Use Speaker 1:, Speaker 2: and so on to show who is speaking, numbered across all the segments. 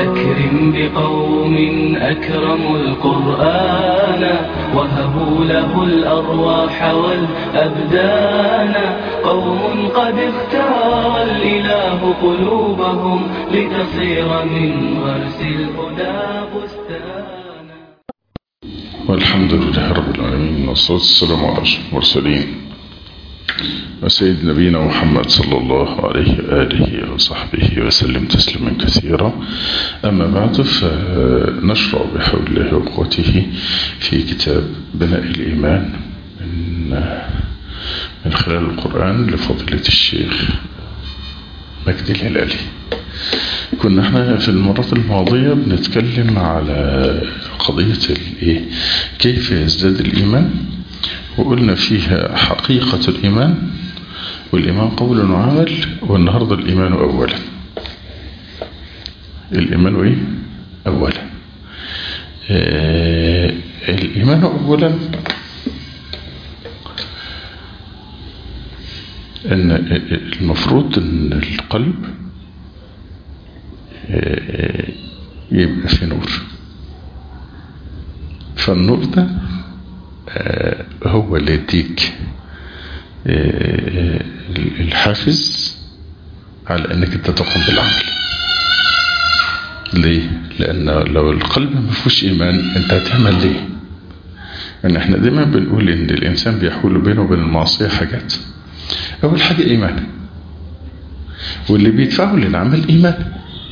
Speaker 1: أكرم بقوم أكرموا القرآن وهبوا له الأرواح والأبدان قوم قد اختار الإله قلوبهم لتصير من غرس الهدى بستانا
Speaker 2: والحمد لله رب العالمين والصلاة والسلام على أشرف المرسلين وسيد نبينا محمد صلى الله عليه وآله وصحبه وسلم تسليما كثيرا أما بعد فنشرع بحول الله وقوته في كتاب بناء الإيمان من من خلال القرآن لفضيلة الشيخ مجدي الهلالي كنا احنا في المرات الماضية بنتكلم على قضية الايه كيف يزداد الإيمان وقلنا فيها حقيقة الإيمان والإيمان قول وعمل والنهاردة الإيمان أولا الإيمان إيه؟ أولا آه الإيمان أولا أن المفروض أن القلب آه يبقى في نور فالنور ده آه هو اللي يديك آه الحافز على انك انت تقوم بالعمل ليه لان لو القلب ما فيهوش ايمان انت هتعمل ليه يعني احنا دايما بنقول ان الانسان بيحول بينه وبين المعصيه حاجات اول حاجه ايمان واللي بيدفعه للعمل ايمان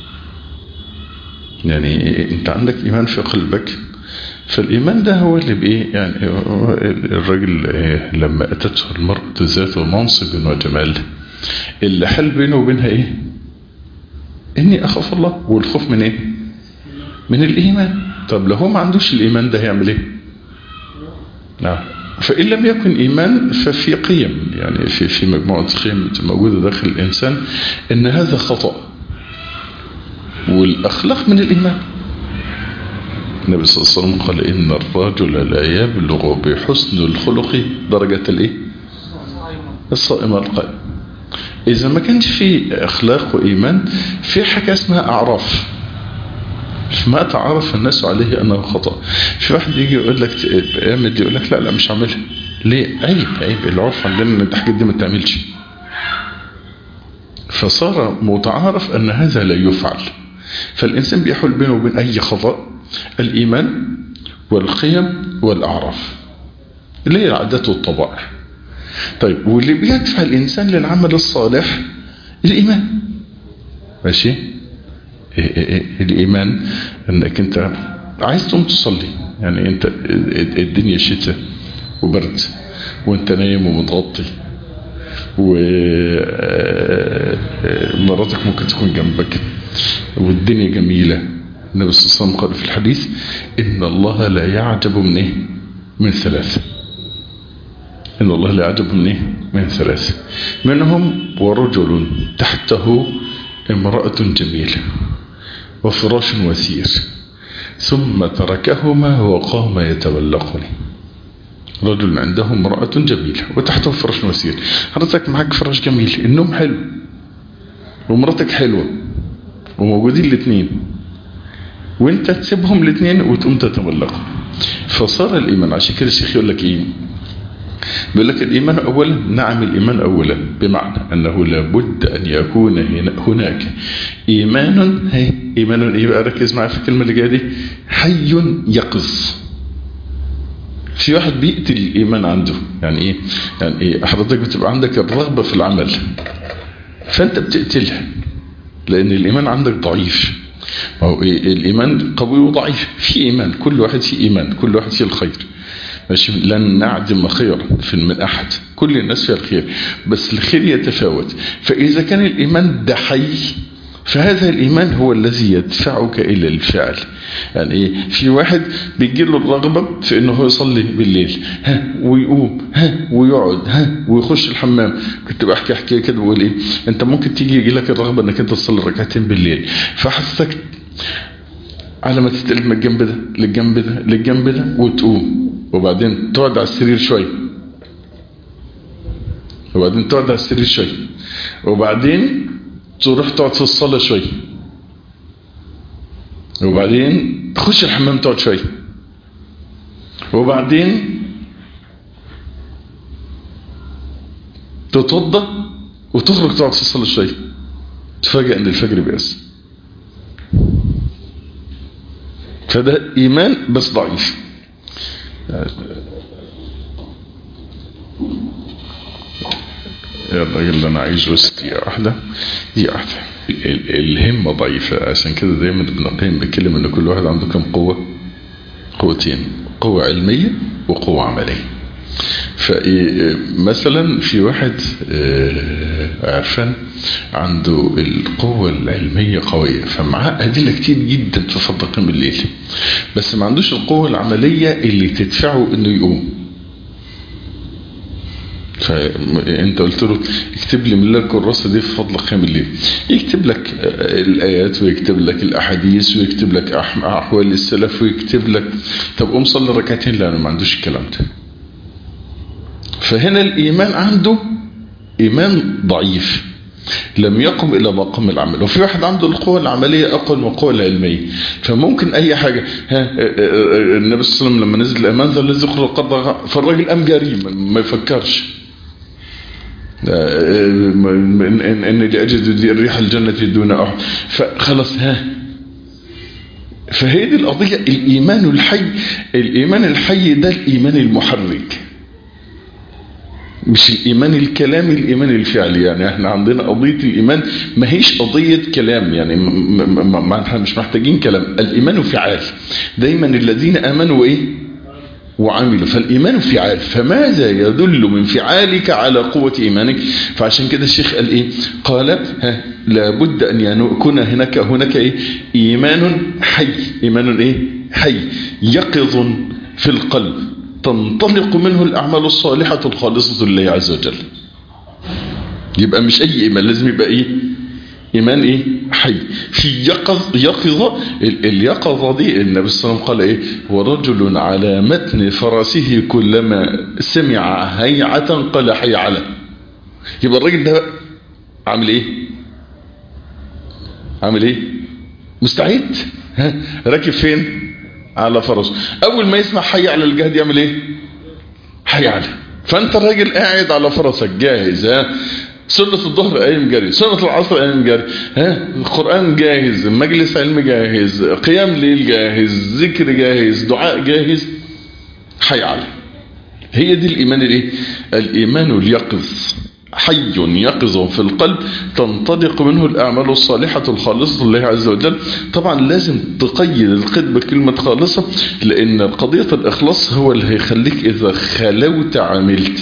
Speaker 2: يعني انت عندك ايمان في قلبك فالإيمان ده هو اللي بإيه يعني الراجل لما أتته المرأة ذات منصب وجمال اللي حل بينه وبينها إيه إني أخاف الله والخوف من إيه من الإيمان طب لو هو ما عندوش الإيمان ده هيعمل إيه نعم فإن لم يكن إيمان ففي قيم يعني في في مجموعة قيم موجودة داخل الإنسان إن هذا خطأ والأخلاق من الإيمان النبي صلى الله عليه وسلم قال إن الرجل لا يبلغ بحسن الخلق درجة الإيه الصائم القائم إذا ما كانش في أخلاق وإيمان في حاجة اسمها أعراف ما تعرف الناس عليه أنه خطأ في واحد يجي يقول لك اعمل دي يقول لك لا لا مش هعملها ليه عيب عيب العرف عندنا ان الحاجات دي ما تعملش فصار متعارف أن هذا لا يفعل فالإنسان بيحول بينه وبين أي خطأ الإيمان والقيم والأعراف اللي هي العادات والطبائع طيب واللي بيدفع الإنسان للعمل الصالح الإيمان ماشي إيه إيه إيه الإيمان أنك أنت عايز تقوم تصلي يعني أنت الدنيا شتاء وبرد وانت نايم ومتغطي ومراتك ممكن تكون جنبك والدنيا جميلة النبي صلى الله عليه وسلم قال في الحديث إن الله لا يعجب من إيه من ثلاثة إن الله لا يعجب من إيه من ثلاثة منهم ورجل تحته امرأة جميلة وفراش وثير ثم تركهما وقام يتولقني رجل عنده امرأة جميلة وتحته فراش وثير حضرتك معك فراش جميل النوم حلو ومراتك حلوة وموجودين الاثنين وانت تسيبهم الاثنين وتقوم تتملقهم فصار الايمان عشان كده الشيخ يقول لك ايه بيقول لك الايمان اولا نعم الايمان اولا بمعنى انه لابد ان يكون هناك ايمان هي ايمان ايه بقى ركز معايا في الكلمه اللي جايه دي حي يقظ في واحد بيقتل الايمان عنده يعني ايه يعني ايه حضرتك بتبقى عندك الرغبه في العمل فانت بتقتلها لان الايمان عندك ضعيف ما هو الإيمان قوي وضعيف في إيمان كل واحد في إيمان كل واحد في الخير ماشي لن نعدم خيرا في من أحد كل الناس فيها الخير بس الخير يتفاوت فإذا كان الإيمان ده حي فهذا الإيمان هو الذي يدفعك إلى الفعل يعني إيه في واحد بيجي له الرغبة في إنه يصلي بالليل ها ويقوم ها ويقعد ها ويخش الحمام كنت بحكي حكاية كده بقول إيه أنت ممكن تيجي يجي لك الرغبة إنك أنت تصلي ركعتين بالليل فحسك على ما تتقلب من الجنب ده للجنب ده للجنب ده وتقوم وبعدين تقعد على السرير شوية وبعدين تقعد على السرير شوية وبعدين تروح تقعد في الصلاة شوية وبعدين تخش الحمام تقعد شوية وبعدين تتوضى وتخرج تقعد تصلي شوية تفاجئ ان الفجر بيأس فده ايمان بس ضعيف يا الراجل اللي انا عايزه بس دقيقة واحدة دقيقة واحدة ال- الهمة ضعيفة عشان كده دايما ابن القيم بيتكلم ان كل واحد عنده كم قوة قوتين قوة علمية وقوة عملية فمثلا في واحد آه، عرفان عنده القوة العلمية قوية فمعاه أدلة كتير جدا في فضل قيام الليل بس ما عندوش القوة العملية اللي تدفعه انه يقوم فانت قلت له اكتب لي من الكراسه دي في فضل قيام الليل يكتب لك آه، الايات ويكتب لك الاحاديث ويكتب لك أح- احوال السلف ويكتب لك طب قوم صلي ركعتين لا انا ما عندوش الكلام ده فهنا الايمان عنده ايمان ضعيف لم يقم الى مقام العمل وفي واحد عنده القوة العملية اقوى من القوة العلمية فممكن اي حاجة ها آه، آه، آه، النبي صلى الله عليه وسلم لما نزل الامان ذا الذي يخرج القبض فالراجل قام جري ما- ما يفكرش آه، ان ان إن لاجد دي الريح الجنة دون احد فخلاص ها فهي دي القضية الايمان الحي الايمان الحي ده الايمان المحرك مش الايمان الكلامي الايمان الفعلي يعني احنا عندنا قضيه الايمان ما هيش قضيه كلام يعني م- م- م- ما احنا مش محتاجين كلام الايمان فعال دايما الذين امنوا ايه وعملوا فالايمان فعال فماذا يدل من فعالك على قوه ايمانك فعشان كده الشيخ قال ايه قال ها لابد ان يكون هناك هناك ايه ايمان حي ايمان ايه حي يقظ في القلب تنطلق منه الأعمال الصالحة الخالصة لله عز وجل يبقى مش أي إيمان لازم يبقى إيه إيمان إيه حي في يقظ يقظة ال- اليقظة دي النبي صلى الله عليه وسلم قال إيه ورجل على متن فرسه كلما سمع هيعة قال حي على يبقى الراجل ده عامل إيه عامل إيه مستعد ها راكب فين على فرسه اول ما يسمع حي على الجهاد يعمل ايه حي على فانت الراجل قاعد على فرسك جاهز ها سنة الظهر قايم جري سنة العصر قايم جري ها القرآن جاهز مجلس علم جاهز قيام ليل جاهز ذكر جاهز دعاء جاهز حي على هي دي الإيمان الايه الإيمان اليقظ حي يقظ في القلب تنطلق منه الأعمال الصالحة الخالصة لله عز وجل طبعا لازم تقيد القيد بكلمة خالصة لأن قضية الإخلاص هو اللي هيخليك إذا خلوت عملت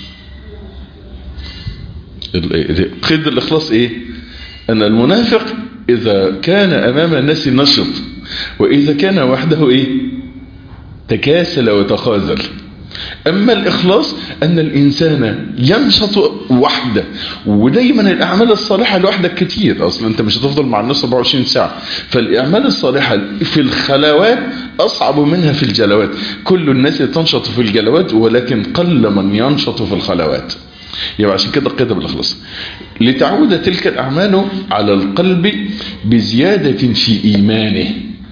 Speaker 2: قيد الإخلاص إيه أن المنافق إذا كان أمام الناس نشط وإذا كان وحده إيه تكاسل وتخاذل أما الإخلاص أن الإنسان ينشط وحده ودايما الأعمال الصالحة لوحدك كتير أصلا أنت مش هتفضل مع الناس 24 ساعة فالأعمال الصالحة في الخلوات أصعب منها في الجلوات كل الناس تنشط في الجلوات ولكن قل من ينشط في الخلوات يبقى عشان كده قيد بالإخلاص لتعود تلك الأعمال على القلب بزيادة في إيمانه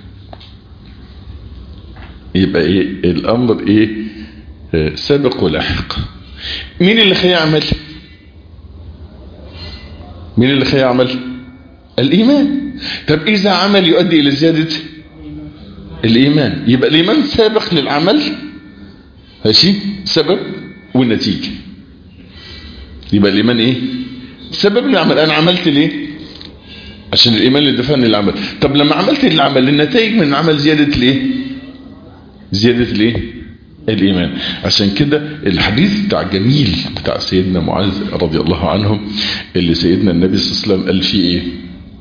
Speaker 2: يبقى إيه الأمر إيه سابق ولاحق مين اللي هيعمل مين اللي هيعمل الإيمان طب إذا عمل يؤدي إلى زيادة الإيمان يبقى الإيمان سابق للعمل ماشي سبب والنتيجة يبقى الإيمان إيه سبب العمل أنا عملت ليه عشان الإيمان اللي دفعني العمل طب لما عملت العمل النتائج من العمل زيادة ليه زيادة ليه الإيمان عشان كده الحديث بتاع جميل بتاع سيدنا معاذ رضي الله عنه اللي سيدنا النبي صلى الله عليه وسلم قال فيه إيه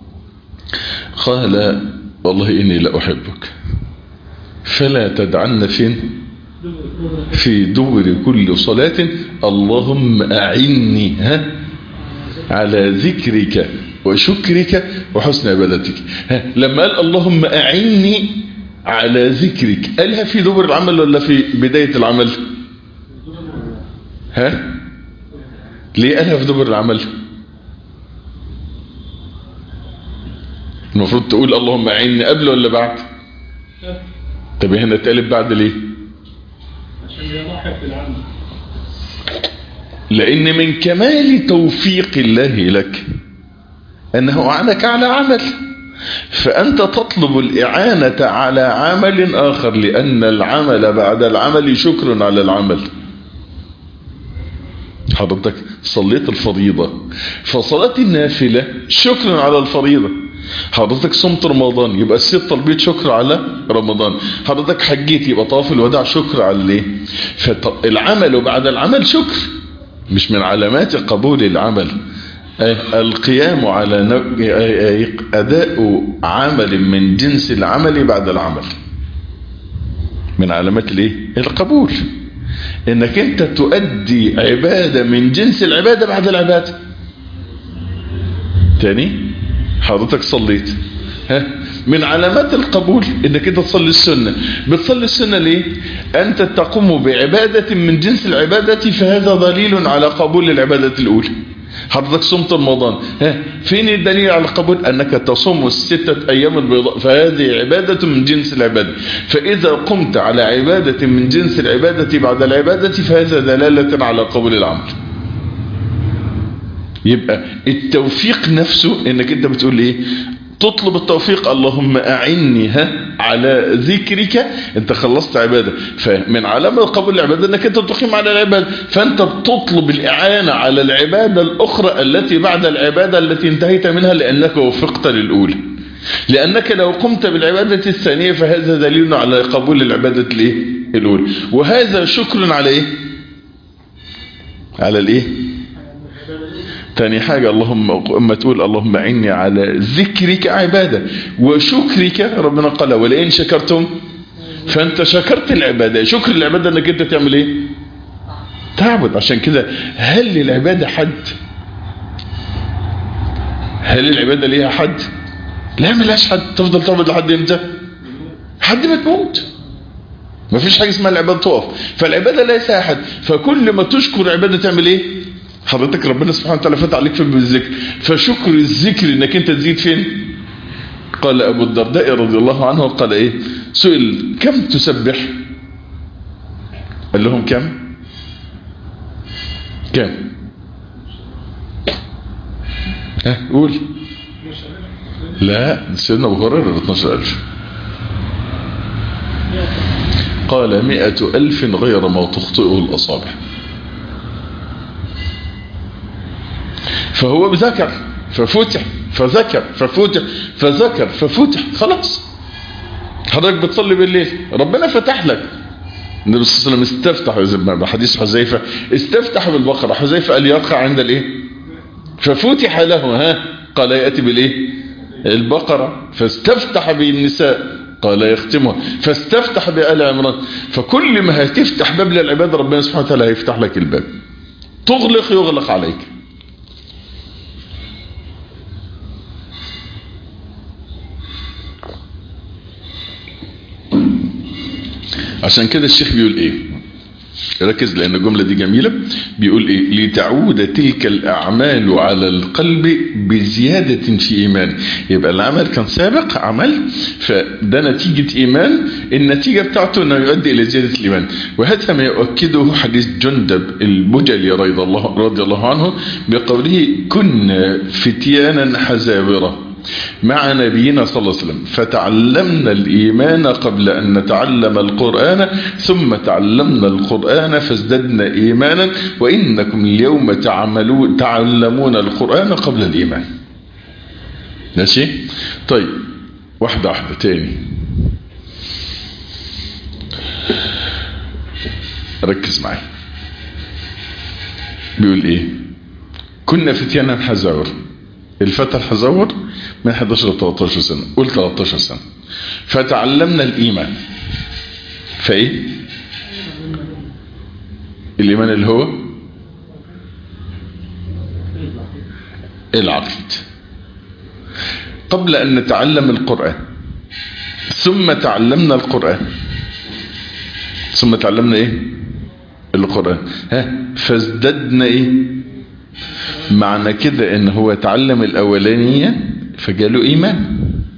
Speaker 2: قال والله إني لأحبك فلا تدعن فين في دبر كل صلاة اللهم أعني ها على ذكرك وشكرك وحسن عبادتك ها لما قال اللهم أعني على ذكرك قالها في دبر العمل ولا في بداية العمل ها ليه قالها في دبر العمل المفروض تقول اللهم اعني قبل ولا بعد طب هنا اتقلب بعد ليه
Speaker 3: عشان يضحك بالعمل
Speaker 2: لان من كمال توفيق الله لك انه اعانك على عمل فانت تطلب الاعانة على عمل اخر لان العمل بعد العمل شكر على العمل حضرتك صليت الفريضة فصلاة النافلة شكر على الفريضة حضرتك صمت رمضان يبقى الست تلبيت شكر على رمضان حضرتك حجيت يبقى طواف الوداع شكر على الايه فالعمل بعد العمل شكر مش من علامات قبول العمل القيام على نو- أداء عمل من جنس العمل بعد العمل من علامات الايه القبول انك انت تؤدي عبادة من جنس العبادة بعد العبادة تاني حضرتك صليت ها من علامات القبول انك انت تصلي السنة بتصلي السنة ليه انت تقوم بعبادة من جنس العبادة فهذا دليل على قبول العبادة الاولى حضرتك صمت رمضان ها فين الدليل على القبول انك تصوم الستة ايام البيضاء فهذه عبادة من جنس العبادة فاذا قمت على عبادة من جنس العبادة بعد العبادة فهذا دلالة على قبول العمل يبقى التوفيق نفسه انك انت بتقول ايه تطلب التوفيق اللهم اعني ها على ذكرك انت خلصت عبادة فمن علامة قبول العبادة انك انت تقيم على العبادة فانت بتطلب الاعانة على العبادة الاخرى التي بعد العبادة التي انتهيت منها لانك وفقت للاولى لانك لو قمت بالعبادة الثانية فهذا دليل على قبول العبادة الايه الاولى وهذا شكر على ايه على الايه تاني حاجة اللهم اما تقول اللهم اعني على ذكرك عبادة وشكرك ربنا قال ولئن شكرتم فانت شكرت العبادة شكر العبادة انك انت تعمل ايه تعبد عشان كده هل للعبادة حد هل العبادة ليها حد لا ملهاش حد تفضل تعبد لحد امتى حد ما تموت ما فيش حاجة اسمها العبادة تقف فالعبادة ليس أحد فكل ما تشكر عبادة تعمل ايه حضرتك ربنا سبحانه وتعالى فتح عليك في بالذكر فشكر الذكر انك انت تزيد فين قال ابو الدرداء رضي الله عنه قال ايه سئل كم تسبح قال لهم كم كم ها قول لا سيدنا ابو هريره 12000 قال مئة ألف غير ما تخطئه الأصابع فهو بذكر ففتح فذكر ففتح فذكر ففتح خلاص حضرتك بتصلي بالليل ربنا فتح لك النبي صلى الله عليه وسلم استفتح زي ما حديث حذيفه استفتح بالبقره حذيفه قال يرقع عند الايه ففتح له ها قال ياتي بالايه البقره فاستفتح بالنساء قال يختمها فاستفتح بآل عمران فكل ما هتفتح باب للعباد ربنا سبحانه وتعالى هيفتح لك الباب تغلق يغلق عليك عشان كده الشيخ بيقول ايه ركز لان الجملة دي جميلة بيقول ايه لتعود تلك الاعمال على القلب بزيادة في ايمان يبقى العمل كان سابق عمل فده نتيجة ايمان النتيجة بتاعته انه يؤدي الى زيادة الايمان وهذا ما يؤكده حديث جندب البجلي رضي الله, رضي الله عنه بقوله كنا فتيانا حزاورة مع نبينا صلى الله عليه وسلم فتعلمنا الإيمان قبل أن نتعلم القرآن ثم تعلمنا القرآن فازددنا إيمانا وإنكم اليوم تعملون تعلمون القرآن قبل الإيمان ماشي طيب واحدة واحدة تاني ركز معي بيقول ايه كنا فتيانا حزور الفتى الحزور من 11 ل 13 سنة قول 13 سنة فتعلمنا الإيمان فإيه الإيمان اللي هو العقيد قبل أن نتعلم القرآن ثم تعلمنا القرآن ثم تعلمنا إيه القرآن ها فازددنا إيه معنى كده ان هو اتعلم الاولانية فجاله ايمان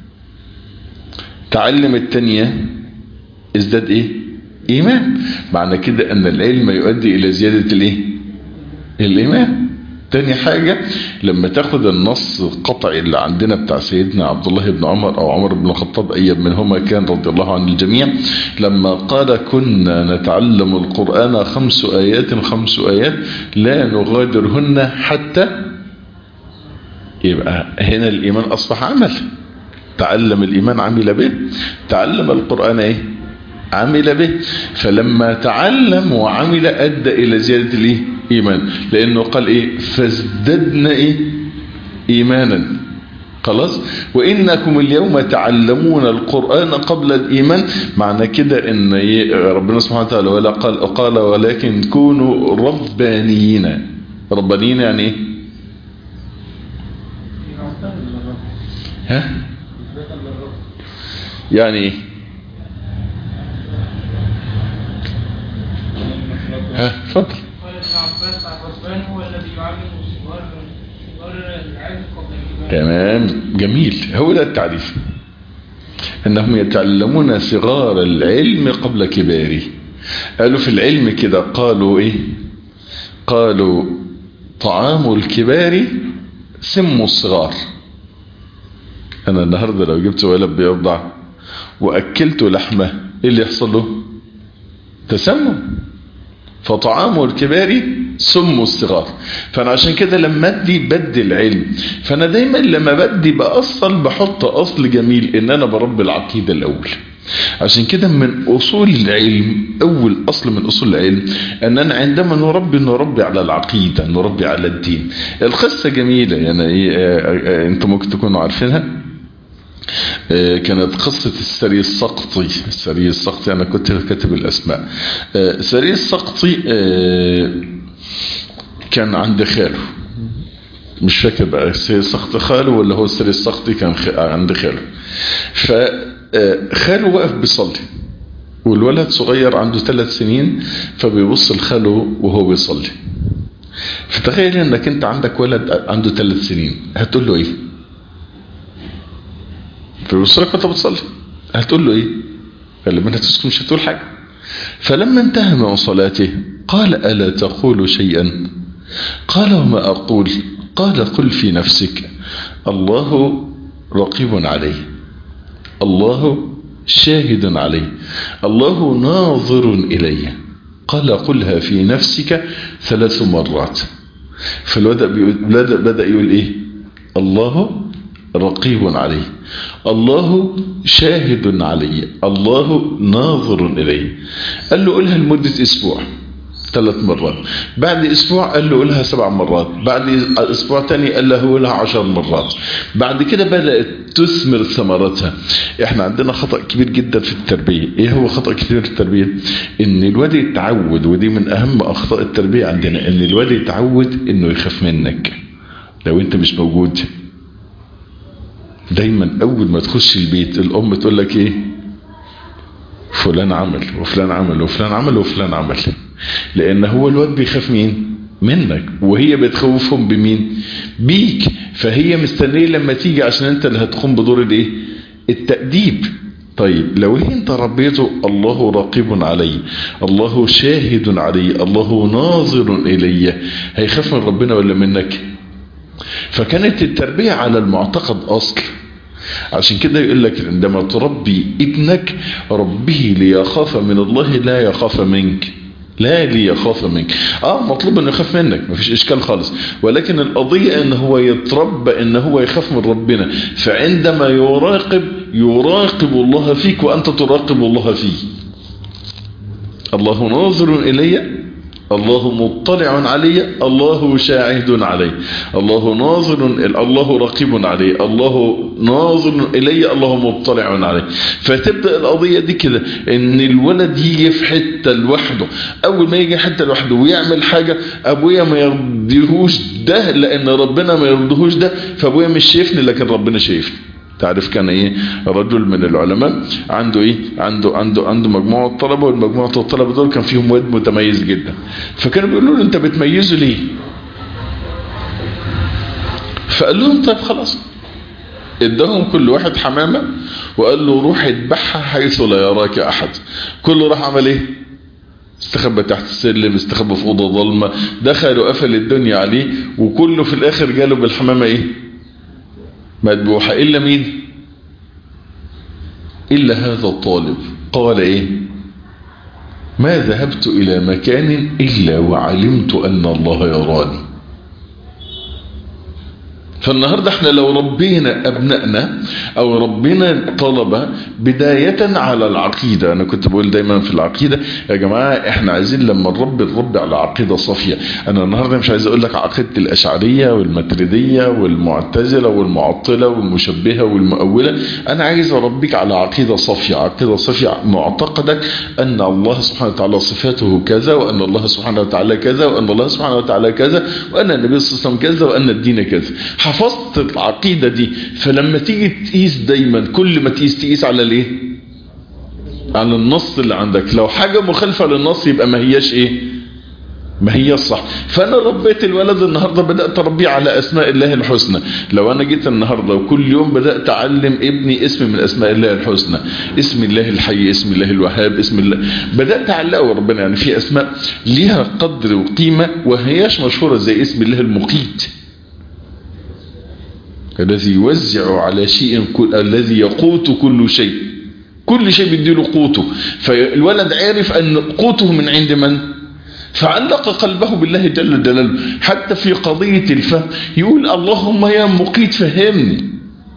Speaker 2: تعلم التانية ازداد ايه ايمان معنى كده ان العلم يؤدي الى زيادة الايه الايمان تاني حاجة لما تاخد النص القطعي اللي عندنا بتاع سيدنا عبد الله بن عمر او عمر بن الخطاب اي منهما كان رضي الله عن الجميع لما قال كنا نتعلم القرآن خمس ايات خمس ايات لا نغادرهن حتى يبقى هنا الايمان اصبح عمل تعلم الايمان عمل به تعلم القرآن ايه عمل به فلما تعلم وعمل ادى الى زيادة الايه ايمان لانه قال ايه فازددنا ايه ايمانا خلاص وانكم اليوم تعلمون القرآن قبل الايمان معنى كده ان إيه ربنا سبحانه وتعالى ولا قال قال ولكن كونوا ربانيين ربانيين يعني ايه ها يعني ايه ها اتفضل
Speaker 4: قال ابن عباس الربان هو الذي يعلم صغار صغار العلم قبل الكبار
Speaker 2: تمام جميل هو ده التعريف انهم يتعلمون صغار العلم قبل كباره قالوا في العلم كده قالوا ايه قالوا طعام الكبار سم الصغار انا النهاردة لو جبت ولد بيرضع واكلته لحمة ايه اللي يحصل له تسمم فطعام الكبار سم الصغار فانا عشان كده لما ادي بدي العلم فانا دايما لما بدي باصل بحط اصل جميل ان انا بربي العقيدة الاول عشان كده من اصول العلم اول اصل من اصول العلم اننا عندما نربي نربي على العقيدة نربي على الدين القصة جميلة يعني ايه اه اه انتم ممكن تكونوا عارفينها اه كانت قصة السري السقطي السري السقطي انا كنت كاتب الاسماء السري السقطي كان عند خاله مش فاكر بقى السري السقطي خاله ولا هو السري السقطي كان عند خاله فخاله واقف بيصلي والولد صغير عنده ثلاث سنين فبيبص لخاله وهو بيصلي فتخيل انك انت عندك ولد عنده ثلاث سنين هتقول له ايه فبيبص لك وانت بتصلي هتقول له ايه قال لما تسكن مش هتقول حاجه فلما انتهى من صلاته قال ألا تقول شيئا قال وما أقول قال قل في نفسك الله رقيب عليه الله شاهد عليه الله ناظر إليه قال قلها في نفسك ثلاث مرات فالبدأ بدأ يقول إيه الله رقيب عليه الله شاهد علي الله ناظر إليه قال له قولها لمدة أسبوع ثلاث مرات بعد أسبوع قال له قولها سبع مرات بعد أسبوع تاني قال له قولها عشر مرات بعد كده بدأت تثمر ثمرتها احنا عندنا خطأ كبير جدا في التربية ايه هو خطأ كبير في التربية ان الواد يتعود ودي من اهم اخطاء التربية عندنا ان الواد يتعود انه يخاف منك لو انت مش موجود دايما اول ما تخش البيت الام تقول لك ايه فلان عمل وفلان عمل وفلان عمل وفلان عمل لان هو الواد بيخاف مين منك وهي بتخوفهم بمين بيك فهي مستنيه لما تيجي عشان انت اللي هتقوم بدور الايه التأديب طيب لو انت ربيته الله رقيب علي الله شاهد علي الله ناظر الي هيخاف من ربنا ولا منك فكانت التربية على المعتقد أصل عشان كده يقول لك عندما تربي ابنك ربيه ليخاف من الله لا يخاف منك لا ليخاف منك اه مطلوب انه يخاف منك مفيش اشكال خالص ولكن القضية ان هو يتربى ان هو يخاف من ربنا فعندما يراقب يراقب الله فيك وانت تراقب الله فيه الله ناظر الي الله مطلع علي الله شاهد علي الله ناظر الله رقيب علي الله ناظر الي الله مطلع علي فتبدا القضيه دي كده ان الولد يجي في حته لوحده اول ما يجي حته لوحده ويعمل حاجه ابويا ما يرضيهوش ده لان ربنا ما يرضيهوش ده فابويا مش شايفني لكن ربنا شايفني تعرف كان ايه رجل من العلماء عنده ايه عنده عنده عنده مجموعه طلبه والمجموعه الطلبه دول كان فيهم واد متميز جدا فكانوا بيقولوا له انت بتميزه ليه فقال لهم طيب خلاص اداهم كل واحد حمامة وقال له روح اذبحها حيث لا يراك احد كله راح عمل ايه استخبى تحت السلم استخبى في اوضه ظلمه دخل وقفل الدنيا عليه وكله في الاخر جاله بالحمامه ايه مذبوحه الا مين الا هذا الطالب قال ايه ما ذهبت الى مكان الا وعلمت ان الله يراني فالنهاردة احنا لو ربينا ابنائنا او ربنا طلبة بداية على العقيدة انا كنت بقول دايما في العقيدة يا جماعة احنا عايزين لما نربي نربي على عقيدة صافية انا النهاردة مش عايز اقول لك عقيدة الاشعرية والمتردية والمعتزلة والمعطلة والمشبهة والمؤولة انا عايز اربيك على عقيدة صافية عقيدة صافية معتقدك ان الله سبحانه وتعالى صفاته كذا وان الله سبحانه وتعالى كذا وان الله سبحانه وتعالى كذا وان النبي صلى الله عليه وسلم كذا وان الدين كذا حفظت العقيدة دي فلما تيجي تقيس دايما كل ما تقيس تقيس على الايه على النص اللي عندك لو حاجة مخالفة للنص يبقى ما هياش ايه ما هي الصح فانا ربيت الولد النهاردة بدأت اربيه على اسماء الله الحسنى لو انا جيت النهاردة وكل يوم بدأت اعلم ابني اسم من اسماء الله الحسنى اسم الله الحي اسم الله الوهاب اسم الله بدأت اعلقه ربنا يعني في اسماء ليها قدر وقيمة وهياش مشهورة زي اسم الله المقيت الذي يوزع على شيء كل الذي يقوت كل شيء كل شيء بيديله قوته فالولد عارف ان قوته من عند من فعلق قلبه بالله جل جلاله حتى في قضية الفهم يقول اللهم يا مقيت فهمني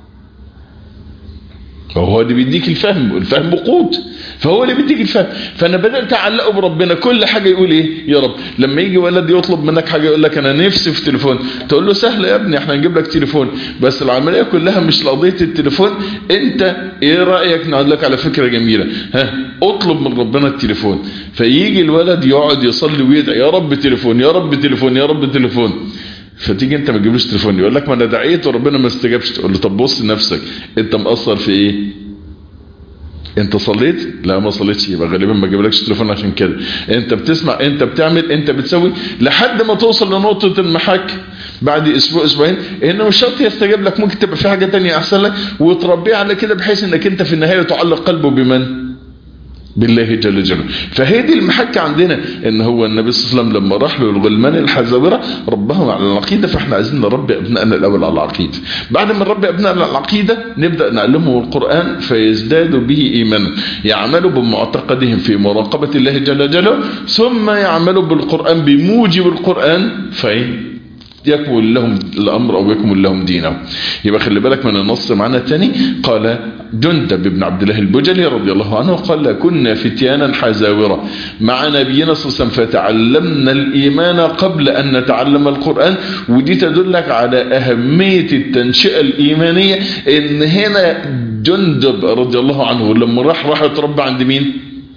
Speaker 2: فهو اللي بيديك الفهم الفهم قوت فهو اللي بيديك الفهم فانا بدات اعلقه بربنا كل حاجه يقول ايه يا رب لما يجي ولد يطلب منك حاجه يقول لك انا نفسي في تليفون تقول له سهل يا ابني احنا نجيب لك تليفون بس العمليه كلها مش قضيه التليفون انت ايه رايك نقول لك على فكره جميله ها اطلب من ربنا التليفون فيجي الولد يقعد يصلي ويدعي يا رب تليفون يا رب تليفون يا رب تليفون فتيجي انت ما تجيبلوش تليفون يقول لك ما انا دعيت وربنا ما استجابش تقول له طب بص لنفسك انت مقصر في ايه انت صليت لا ما صليتش يبقى غالبا ما جابلكش تليفون عشان كده انت بتسمع انت بتعمل انت بتسوي لحد ما توصل لنقطة المحك بعد اسبوع اسبوعين انه مش شرط يستجاب لك ممكن تبقى في حاجة تانية احسن لك وتربيه على كده بحيث انك انت في النهاية تعلق قلبه بمن بالله جل جلاله فهي دي المحك عندنا ان هو النبي صلى الله عليه وسلم لما راح له الغلمان الحزاوره ربهم على العقيده فاحنا عايزين نربي ابنائنا الاول على العقيده بعد ما نربي ابنائنا على العقيده نبدا نعلمهم القران فيزدادوا به ايمانا يعملوا بمعتقدهم في مراقبه الله جل جلاله ثم يعملوا بالقران بموجب القران فين يكمل لهم الأمر أو يكمل لهم دينهم يبقى خلي بالك من النص معنا الثاني قال جندب بن عبد الله البجلي رضي الله عنه قال كنا فتيانا حزاورة مع نبينا صلى الله عليه وسلم فتعلمنا الإيمان قبل أن نتعلم القرآن ودي تدلك على أهمية التنشئة الإيمانية إن هنا جندب رضي الله عنه لما راح راح يتربى عند مين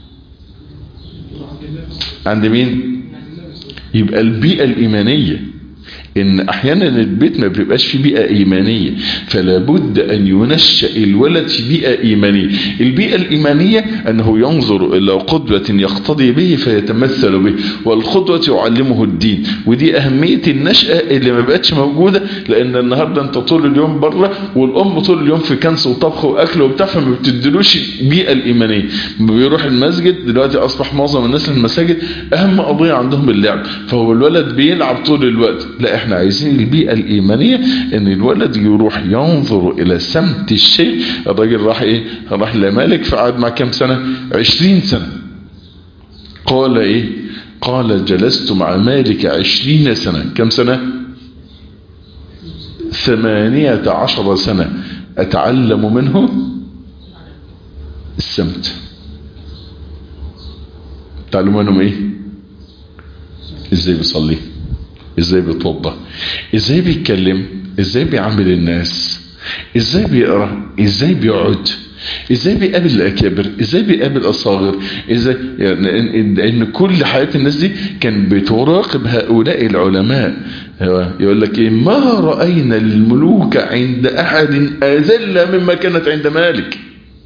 Speaker 2: عند مين يبقى البيئة الإيمانية ان احيانا البيت ما بيبقاش في بيئة ايمانية فلا بد ان ينشأ الولد في بيئة ايمانية البيئة الايمانية انه ينظر الى قدوة يقتضي به فيتمثل به والقدوة يعلمه الدين ودي اهمية النشأة اللي ما بقتش موجودة لان النهاردة انت طول اليوم بره والام طول اليوم في كنس وطبخ واكل وبتاع فما بتدلوش البيئة الايمانية بيروح المسجد دلوقتي اصبح معظم الناس المساجد اهم قضية عندهم اللعب فهو الولد بيلعب طول الوقت لا احنا عايزين البيئة الإيمانية ان الولد يروح ينظر الى سمت الشيء الراجل راح ايه راح لمالك فقعد مع كم سنة عشرين سنة قال ايه قال جلست مع مالك عشرين سنة كم سنة ثمانية عشر سنة اتعلم منه السمت تعلموا منهم ايه ازاي بيصلي ازاي بيتوضى ازاي بيتكلم ازاي بيعامل الناس ازاي بيقرا ازاي بيقعد ازاي بيقابل الاكابر ازاي بيقابل الاصاغر ازاي يعني ان, إن كل حياه الناس دي كان بتراقب هؤلاء العلماء يقول لك ايه ما راينا الملوك عند احد اذل مما كانت عند مالك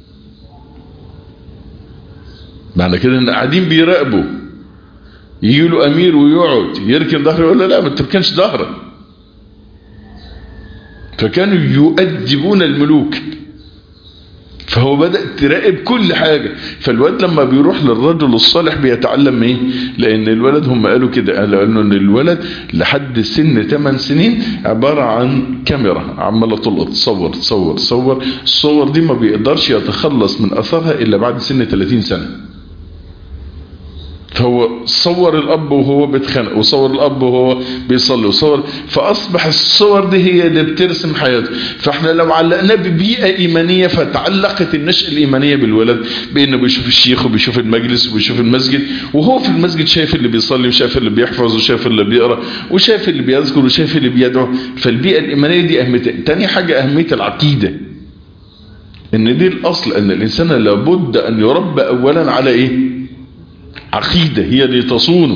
Speaker 2: معنى كده ان قاعدين بيراقبوا يجي له امير ويقعد يركن ظهره يقول له لا ما تركنش ظهرك فكانوا يؤدبون الملوك فهو بدأ تراقب كل حاجة فالواد لما بيروح للرجل الصالح بيتعلم ايه لان الولد هم قالوا كده قالوا ان الولد لحد سن 8 سنين عبارة عن كاميرا عمالة تلقط تصور تصور تصور الصور دي ما بيقدرش يتخلص من اثرها الا بعد سن 30 سنة فهو صور الاب وهو بيتخانق وصور الاب وهو بيصلي وصور فاصبح الصور دي هي اللي بترسم حياته فاحنا لو علقناه ببيئه ايمانيه فتعلقت النشأة الايمانيه بالولد بانه بيشوف الشيخ وبيشوف المجلس وبيشوف المسجد وهو في المسجد شايف اللي بيصلي وشايف اللي بيحفظ وشايف اللي بيقرا وشايف اللي بيذكر وشايف اللي بيدعو فالبيئه الايمانيه دي اهميتها تاني حاجه اهميه العقيده ان دي الاصل ان الانسان لابد ان يربى اولا على ايه عقيدة هي اللي تصونه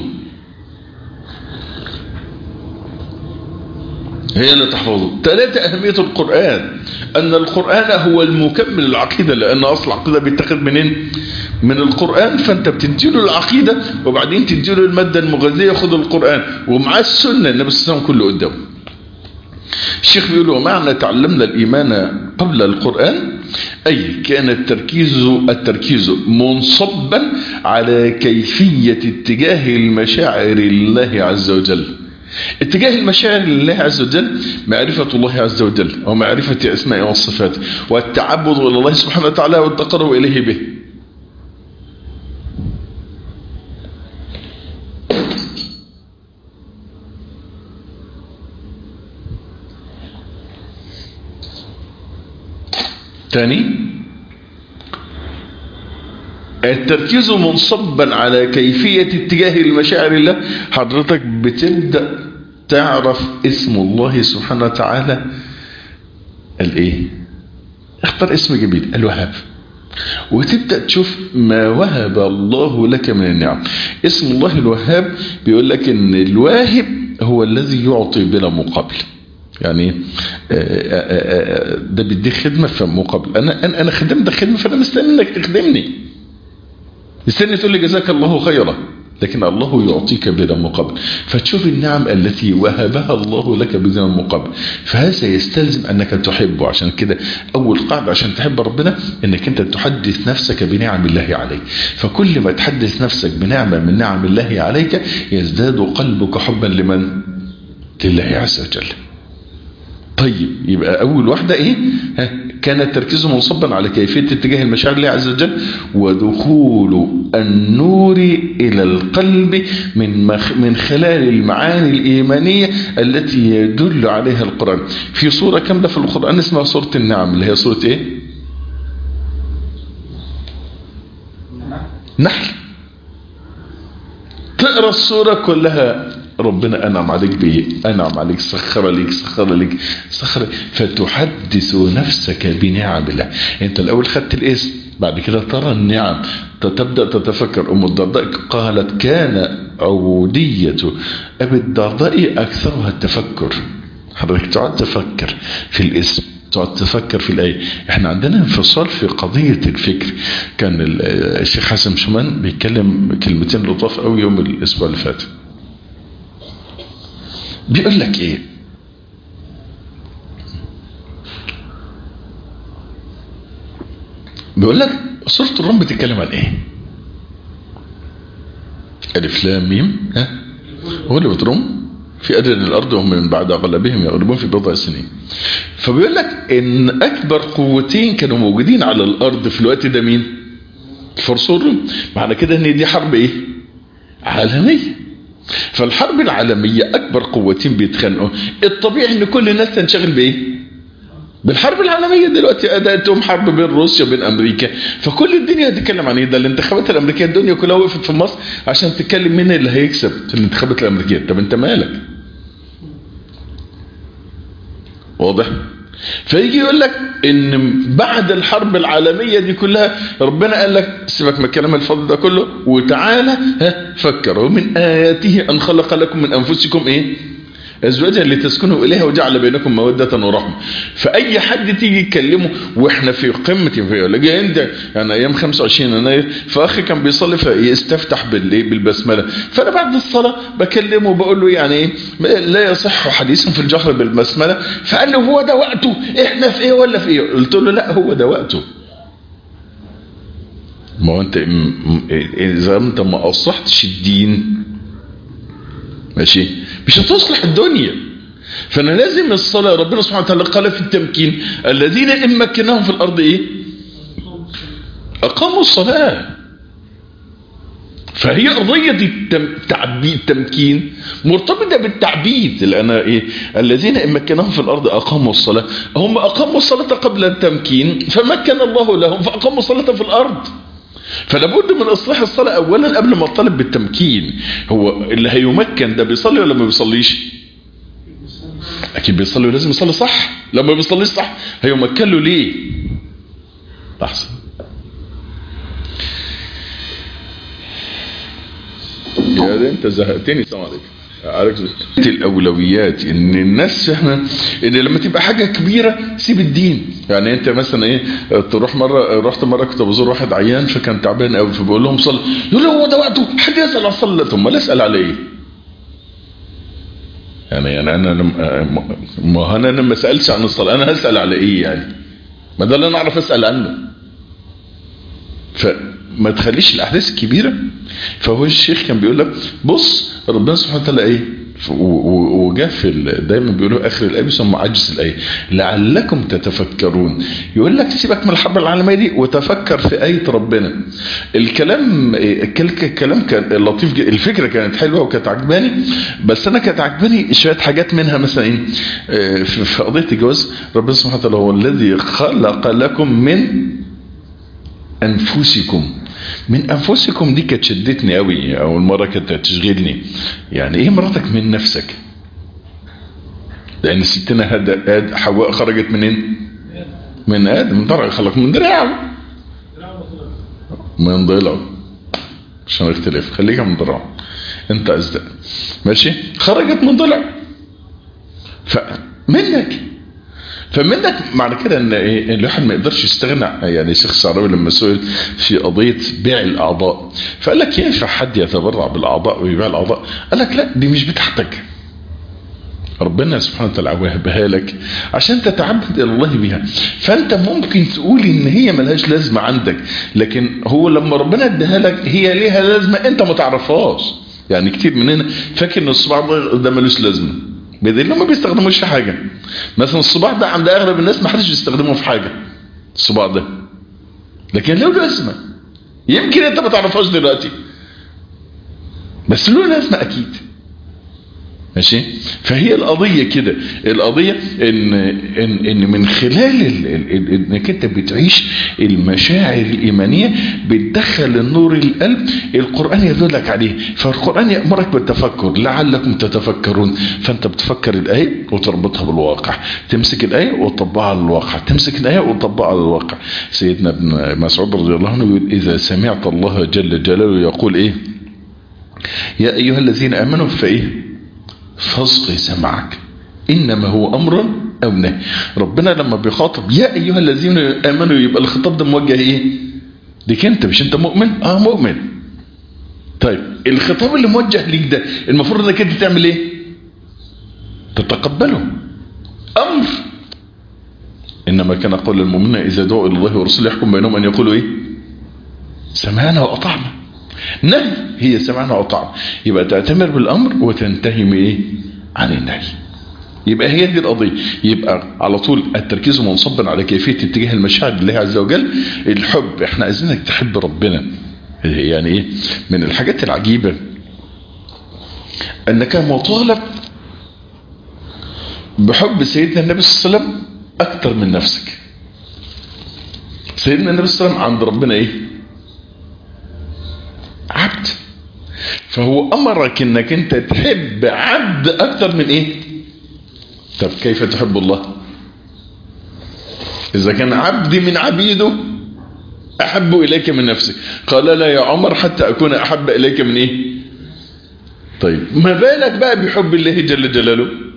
Speaker 2: هي اللي تحفظه ثلاثة أهمية القرآن أن القرآن هو المكمل العقيدة لأن أصل العقيدة بيتخذ منين من القرآن فأنت بتديله العقيدة وبعدين تديله المادة المغذية خد القرآن ومعاه السنة النبي صلى الله عليه وسلم كله قدامه الشيخ بيقول ومعنى تعلمنا الإيمان قبل القرآن أي كان التركيز التركيز منصبا على كيفية اتجاه المشاعر الله عز وجل اتجاه المشاعر لله عز وجل معرفة الله عز وجل ومعرفة أسمائه وصفاته والتعبد إلى الله سبحانه وتعالى والتقرب إليه به ثاني التركيز منصبا على كيفية اتجاه المشاعر الله حضرتك بتبدأ تعرف اسم الله سبحانه وتعالى الايه اختار اسم جميل الوهاب وتبدأ تشوف ما وهب الله لك من النعم اسم الله الوهاب بيقول لك ان الواهب هو الذي يعطي بلا مقابل يعني ده بيديك خدمة في مقابل انا انا انا خدمت خدمة فانا مستني انك تخدمني مستني تقول لي جزاك الله خيرا لكن الله يعطيك بلا مقابل فتشوف النعم التي وهبها الله لك بدون مقابل فهذا يستلزم انك تحبه عشان كده اول قاعدة عشان تحب ربنا انك انت تحدث نفسك بنعم الله عليك فكل ما تحدث نفسك بنعمة من نعم الله عليك يزداد قلبك حبا لمن لله عز وجل طيب يبقى اول واحدة ايه ها كان التركيز منصبا على كيفية اتجاه المشاعر الله عز وجل ودخول النور الى القلب من مخ من خلال المعاني الايمانية التي يدل عليها القرآن في سورة كاملة في القرآن اسمها سورة النعم اللي هي سورة ايه نحل تقرأ السورة كلها ربنا أنعم عليك بإيه أنعم عليك سخر لك سخر لك سخر فتحدث نفسك بنعم الله أنت الأول خدت الاسم بعد كده ترى النعم تبدأ تتفكر أم الدرداء قالت كان عودية أبي الدرداء أكثرها التفكر حضرتك تقعد تفكر في الاسم تقعد تفكر في الآية احنا عندنا انفصال في قضية الفكر كان الشيخ حسن شمان بيتكلم كلمتين لطاف قوي يوم الاسبوع اللي فات بيقول لك ايه بيقول لك سورة الروم بتتكلم عن ايه الف لام ميم ها غلبت روم في أدنى الأرض وهم من بعد غلبهم يغلبون في بضع سنين فبيقول لك إن أكبر قوتين كانوا موجودين على الأرض في الوقت ده مين الفرس والروم معنى كده إن دي حرب إيه عالمية فالحرب العالمية أكبر قوتين بيتخانقوا الطبيعي إن كل الناس تنشغل بإيه بالحرب العالمية دلوقتي أدأتهم حرب بين روسيا وبين أمريكا فكل الدنيا هتتكلم عن إيه ده الانتخابات الأمريكية الدنيا كلها وقفت في مصر عشان تتكلم مين اللي هيكسب في الانتخابات الأمريكية طب أنت مالك واضح فيجي يقول لك ان بعد الحرب العالمية دي كلها ربنا قال لك سيبك من الكلام الفاضي ده كله وتعالى ها فكر ومن آياته أن خلق لكم من أنفسكم إيه ازواجا لتسكنوا اليها وجعل بينكم موده ورحمه فاي حد تيجي يكلمه واحنا في قمه في يقول لك انت يعني ايام 25 يناير فاخي كان بيصلي فيستفتح بالايه بالبسمله فانا بعد الصلاه بكلمه وبقول له يعني ايه لا يصح حديث في الجهر بالبسمله فقال له هو ده وقته احنا في ايه ولا في ايه قلت له لا هو ده وقته ما هو انت اذا انت ما اصلحتش الدين ماشي مش هتصلح الدنيا فانا لازم الصلاه ربنا سبحانه وتعالى قال في التمكين الذين ان مكناهم في الارض ايه اقاموا الصلاه فهي قضية التعبيد التمكين مرتبطة بالتعبيد لأن إيه الذين إن مكناهم في الأرض أقاموا الصلاة هم أقاموا الصلاة قبل التمكين فمكن الله لهم فأقاموا الصلاة في الأرض فلابد من إصلاح الصلاة أولا قبل ما الطالب بالتمكين هو اللي هيمكن ده بيصلي ولا ما بيصليش أكيد بيصلي ولازم يصلي صح لما بيصليش صح هيمكن له ليه أحسن يا ده انت زهقتني السلام عليكم عليك الاولويات ان الناس فاهمه ان لما تبقى حاجه كبيره سيب الدين يعني انت مثلا ايه تروح مره رحت مره كنت بزور واحد عيان فكان تعبان قوي فبقول لهم صلي يقول له هو ده وقته حد يسال على الصلاه ثم لا اسال على ايه يعني يعني انا ما انا لما سالتش عن الصلاه انا هسال على ايه يعني ما ده اللي انا اعرف اسال عنه فما تخليش الاحداث الكبيره فهو الشيخ كان بيقول لك بص ربنا سبحانه وتعالى ايه وجاء في دايما بيقولوا اخر الايه بيسموا عجز الايه لعلكم تتفكرون يقول لك سيبك من الحرب العالميه دي وتفكر في ايه ربنا الكلام الكلام كان لطيف جدا الفكره كانت حلوه وكانت عجباني بس انا كانت عجباني شويه حاجات منها مثلا ايه في قضيه الجواز ربنا سبحانه وتعالى هو الذي خلق لكم من انفسكم من انفسكم دي كانت شدتني قوي اول مره كانت تشغلني يعني ايه مراتك من نفسك لان ستنا هاد حواء خرجت منين من ادم من درع خلق من دراعه من ضلعه عشان اختلاف خليها من ضلعه انت اصدق ماشي خرجت من ضلع فمنك فمنك معنى كده ان ايه الواحد ما يقدرش يستغنى يعني الشيخ الشعراوي لما سئل في قضيه بيع الاعضاء فقال لك ينفع حد يتبرع بالاعضاء ويبيع الاعضاء قال لك لا دي مش بتاعتك ربنا سبحانه وتعالى وهبها لك عشان تتعبد الى الله بها فانت ممكن تقول ان هي ملهاش لازمه عندك لكن هو لما ربنا اداها لك هي ليها لازمه انت ما تعرفهاش يعني كتير مننا فاكر ان الصباع ده ملوش لازمه بدليل ما بيستخدموش في حاجة مثلا الصباع ده عند اغلب الناس ما حدش بيستخدمه في حاجة الصباع ده لكن له لازمة يمكن انت ما تعرفهاش دلوقتي بس له لازمة اكيد ماشي فهي القضية كده القضية ان, إن, إن من خلال ال ال انك انت بتعيش المشاعر الايمانية بتدخل النور القلب القرآن يدلك عليه فالقرآن يأمرك بالتفكر لعلكم تتفكرون فانت بتفكر الآية وتربطها بالواقع تمسك الآية وتطبقها على الواقع تمسك الآية وتطبقها على الواقع سيدنا ابن مسعود رضي الله عنه يقول إذا سمعت الله جل جلاله يقول إيه يا أيها الذين آمنوا فإيه فاصغي سمعك إنما هو أمر أو نهي ربنا لما بيخاطب يا أيها الذين آمنوا يبقى الخطاب ده موجه إيه ليك أنت مش أنت مؤمن آه مؤمن طيب الخطاب اللي موجه ليك ده المفروض انك انت تعمل ايه تتقبله امر انما كان قول المؤمنين اذا دعوا الى الله ورسوله يحكم بينهم ان يقولوا ايه سمعنا واطعنا نهي هي سمعنا واطعنا يبقى تعتمر بالامر وتنتهي من ايه عن النهي يبقى هي دي القضية يبقى على طول التركيز منصبا على كيفية اتجاه المشاعر لله عز وجل الحب احنا عايزينك تحب ربنا يعني ايه من الحاجات العجيبة انك مطالب بحب سيدنا النبي صلى الله عليه وسلم اكتر من نفسك سيدنا النبي صلى الله عليه وسلم عند ربنا ايه عبد فهو امرك انك انت تحب عبد اكتر من ايه طب كيف تحب الله اذا كان عبد من عبيده احب اليك من نفسك قال لا يا عمر حتى اكون احب اليك من ايه طيب ما بالك بقى بحب الله جل جلاله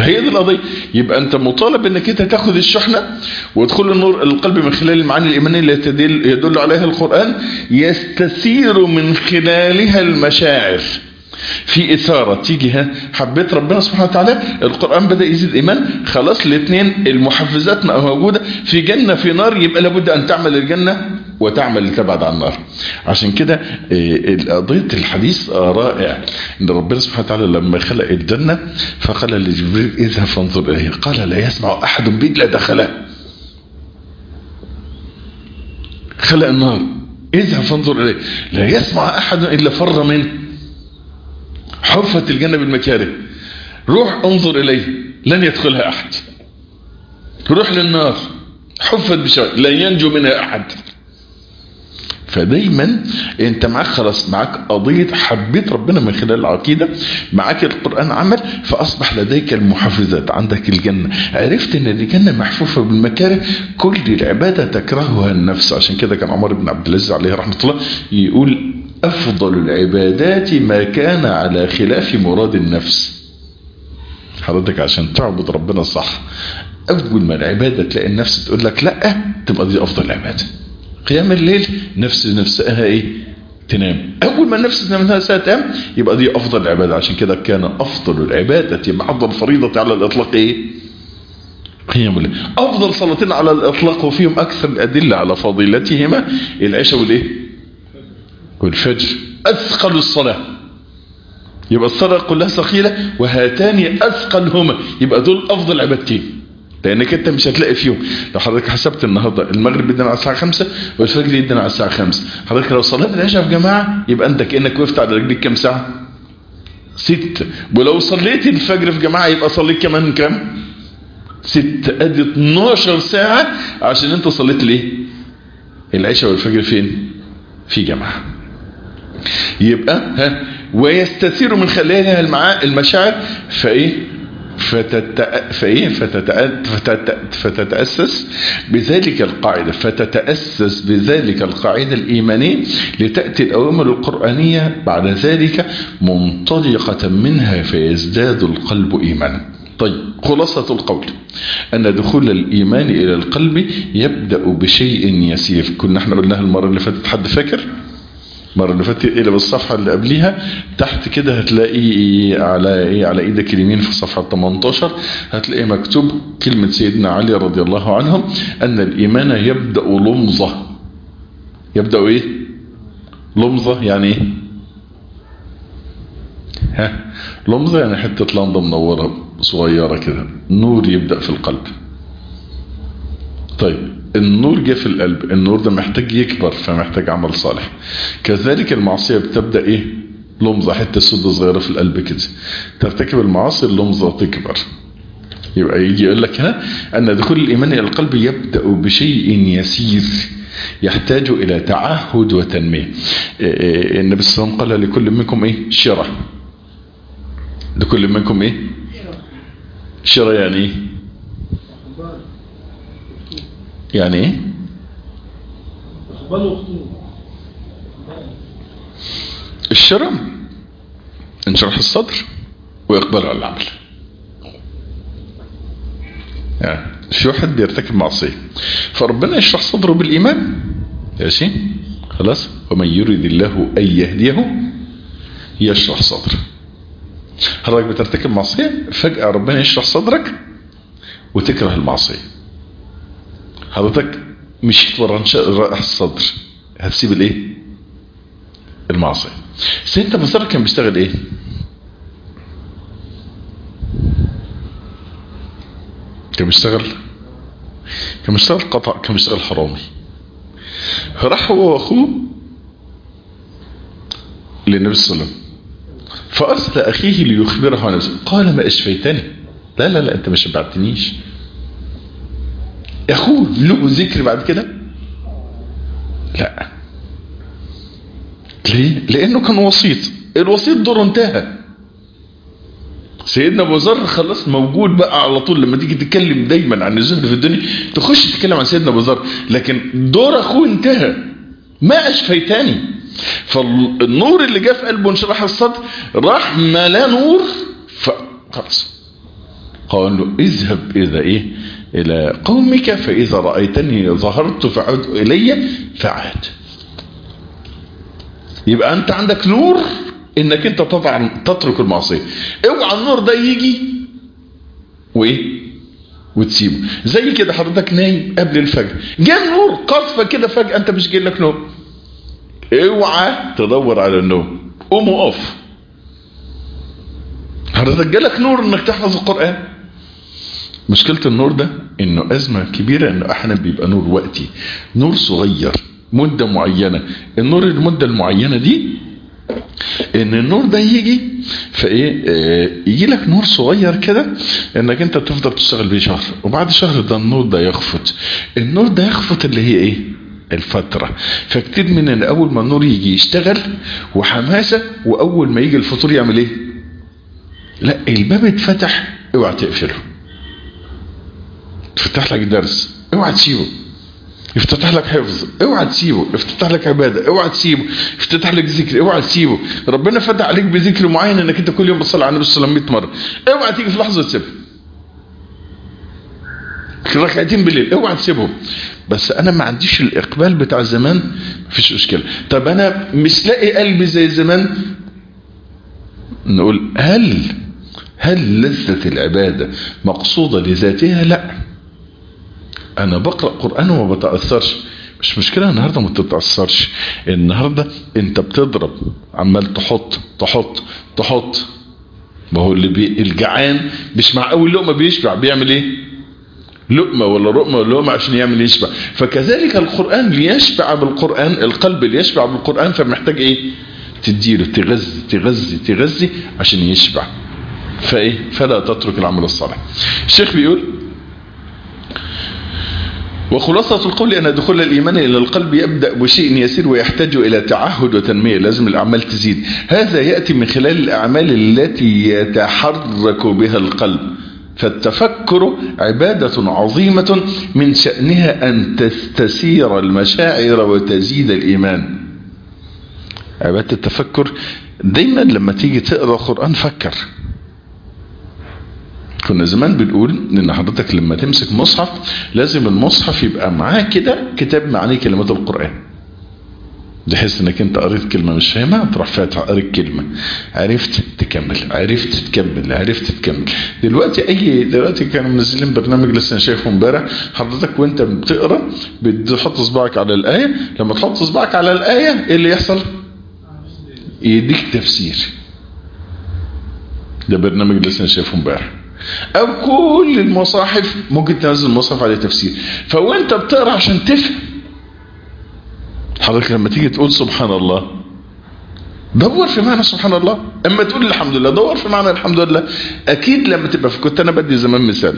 Speaker 2: فهي دي القضية يبقى انت مطالب انك انت تاخد الشحنة وتدخل النور القلب من خلال المعاني الإيمانية اللي يدل, يدل عليها القرآن يستثير من خلالها المشاعر في إثارة تيجي ها حبيت ربنا سبحانه وتعالى القرآن بدأ يزيد إيمان خلاص الاثنين المحفزات ما موجودة في جنة في نار يبقى لابد أن تعمل الجنة وتعمل لتبعد عن النار عشان كده قضية الحديث رائع ان ربنا سبحانه وتعالى لما خلق الجنة فقال لجبريل اذهب فانظر اليه قال لا يسمع احد بي الا دخله خلق النار اذهب فانظر اليه لا يسمع احد الا فر منه حفت الجنة بالمكاره روح انظر اليه لن يدخلها احد روح للنار حفت بشوي لن ينجو منها احد فدايما انت معاك خلاص معاك قضية حبيت ربنا من خلال العقيدة معاك القرآن عمل فأصبح لديك المحفزات عندك الجنة عرفت ان الجنة محفوفة بالمكاره كل العبادة تكرهها النفس عشان كده كان عمر بن عبد العزيز عليه رحمة الله يقول أفضل العبادات ما كان على خلاف مراد النفس حضرتك عشان تعبد ربنا صح أول ما العبادة تلاقي النفس تقول لك لا تبقى دي أفضل العبادة قيام الليل نفس نفسها ايه تنام اول ما النفس نفسها تنام يبقى دي افضل العبادة عشان كده كان افضل العبادة بعد الفريضة على الاطلاق ايه قيام الليل افضل صلاتين على الاطلاق وفيهم اكثر الادلة على فضيلتهما العشاء والايه والفجر اثقل الصلاة يبقى الصلاة كلها ثقيلة وهاتان اثقلهما يبقى دول افضل عبادتين لانك انت مش هتلاقي فيهم لو حضرتك حسبت النهاردة المغرب يدنا على الساعة 5 والفجر يدنا على الساعة 5 حضرتك لو صليت العشاء في جماعة يبقى انت كأنك وقفت على رجليك كام ساعة ست ولو صليت الفجر في جماعة يبقى صليت كمان كام ست ادي 12 ساعة عشان انت صليت ليه العشاء والفجر فين في جماعة يبقى ها ويستثير من خلالها المشاعر فايه فتت... فإيه فتت... فتت... فتتأسس بذلك القاعدة فتتأسس بذلك القاعدة الإيمانية لتأتي الأوامر القرآنية بعد ذلك منطلقة منها فيزداد القلب إيمانا طيب خلاصة القول أن دخول الإيمان إلى القلب يبدأ بشيء يسير كنا احنا قلناها المرة اللي فاتت حد فاكر؟ المره اللي فاتت الى بالصفحه اللي قبليها تحت كده هتلاقي على ايه على ايدك اليمين في صفحه 18 هتلاقي مكتوب كلمه سيدنا علي رضي الله عنه ان الايمان يبدا لمظه يبدا ايه لمظه يعني ايه ها لمظه يعني حته لمضه منوره صغيره كده نور يبدا في القلب طيب النور جه في القلب النور ده محتاج يكبر فمحتاج عمل صالح كذلك المعصية بتبدأ ايه لمضة حتة سودة صغيرة في القلب كده ترتكب المعاصي اللمضة تكبر يبقى يجي يقول لك ها أن دخول الإيمان إلى القلب يبدأ بشيء يسير يحتاج إلى تعهد وتنمية النبي صلى الله عليه وسلم قال لكل منكم ايه شرة لكل منكم ايه شرة يعني ايه يعني ايه الشرم انشرح الصدر واقبال على العمل يعني في واحد بيرتكب معصية فربنا يشرح صدره بالإيمان ماشي خلاص ومن يريد الله أن يهديه يشرح صدره حضرتك بترتكب معصية فجأة ربنا يشرح صدرك وتكره المعصية حضرتك مشيت ورا رائح الصدر هتسيب الايه المعصية سيدنا ابو ذر كان بيشتغل ايه كان بيشتغل كان بيشتغل قطع كان بيشتغل حرامي راح هو واخوه للنبي صلى الله عليه وسلم فارسل اخيه ليخبره عن نفسه قال ما اشفيتني لا لا لا انت ما شبعتنيش اخوه له ذكر بعد كده لا ليه لانه كان وسيط الوسيط دوره انتهى سيدنا ابو ذر خلاص موجود بقى على طول لما تيجي تتكلم دايما عن الزهد في الدنيا تخش تتكلم عن سيدنا ابو ذر لكن دور اخوه انتهى ما اشفيتاني فالنور اللي جاء في قلبه انشرح الصدر راح ملا نور فخلاص قال له اذهب إذا إيه إلى قومك فإذا رأيتني ظهرت فعد إلي فعاد يبقى أنت عندك نور إنك أنت تطع تترك المعصية اوعى النور ده يجي وإيه وتسيبه زي كده حضرتك نايم قبل الفجر جاء نور قصفة كده فجأة أنت مش جاي لك نوم اوعى تدور على النوم قوم وقف حضرتك جالك نور انك تحفظ القرآن مشكلة النور ده انه ازمة كبيرة انه احيانا بيبقى نور وقتي نور صغير مدة معينة النور المدة المعينة دي ان النور ده يجي فايه اه يجي لك نور صغير كده انك انت تفضل تشتغل بيه شهر وبعد شهر ده النور ده يخفت النور ده يخفت اللي هي ايه الفترة فكتير مننا اول ما النور يجي يشتغل وحماسة واول ما يجي الفطور يعمل ايه لا الباب اتفتح اوعى تقفله تفتح لك درس اوعى تسيبه يفتتح لك حفظ اوعى تسيبه يفتتح لك عبادة اوعى تسيبه يفتتح لك ذكر اوعى تسيبه ربنا فتح عليك بذكر معين انك انت كل يوم بتصلي على النبي صلى الله عليه وسلم 100 مرة اوعى تيجي في لحظة تسيبه ركعتين بالليل اوعى تسيبهم بس انا ما عنديش الاقبال بتاع زمان مفيش مشكلة طب انا مش لاقي قلبي زي زمان نقول هل هل لذة العبادة مقصودة لذاتها لا انا بقرأ قرآن وما بتأثرش مش مشكلة النهاردة ما تتأثرش النهاردة انت بتضرب عمال تحط تحط تحط ما هو اللي بي الجعان مش مع اول لقمة بيشبع بيعمل ايه لقمة ولا رقمة ولا لقمة عشان يعمل يشبع فكذلك القرآن ليشبع بالقرآن القلب ليشبع بالقرآن فمحتاج ايه تديله تغذي تغذي تغذي عشان يشبع فايه فلا تترك العمل الصالح الشيخ بيقول وخلاصة القول أن دخول الإيمان إلى القلب يبدأ بشيء يسير ويحتاج إلى تعهد وتنمية لازم الأعمال تزيد هذا يأتي من خلال الأعمال التي يتحرك بها القلب فالتفكر عبادة عظيمة من شأنها أن تستسير المشاعر وتزيد الإيمان عبادة التفكر دايما لما تيجي تقرأ القرآن فكر كنا زمان بنقول ان حضرتك لما تمسك مصحف لازم المصحف يبقى معاه كده كتاب معاني كلمات القرآن بحيث انك انت قريت كلمة مش فاهمها تروح فاتح قريت كلمة عرفت تكمل عرفت تكمل عرفت تكمل دلوقتي اي دلوقتي كانوا منزلين برنامج لسه شايفه امبارح حضرتك وانت بتقرا بتحط صباعك على الآية لما تحط صباعك على الآية ايه اللي يحصل يديك تفسير ده برنامج لسه شايفه امبارح او كل المصاحف ممكن تنزل مصحف عليه تفسير فوانت بتقرا عشان تفهم حضرتك لما تيجي تقول سبحان الله دور في معنى سبحان الله اما تقول الحمد لله دور في معنى الحمد لله اكيد لما تبقى في كنت انا بدي زمان مثال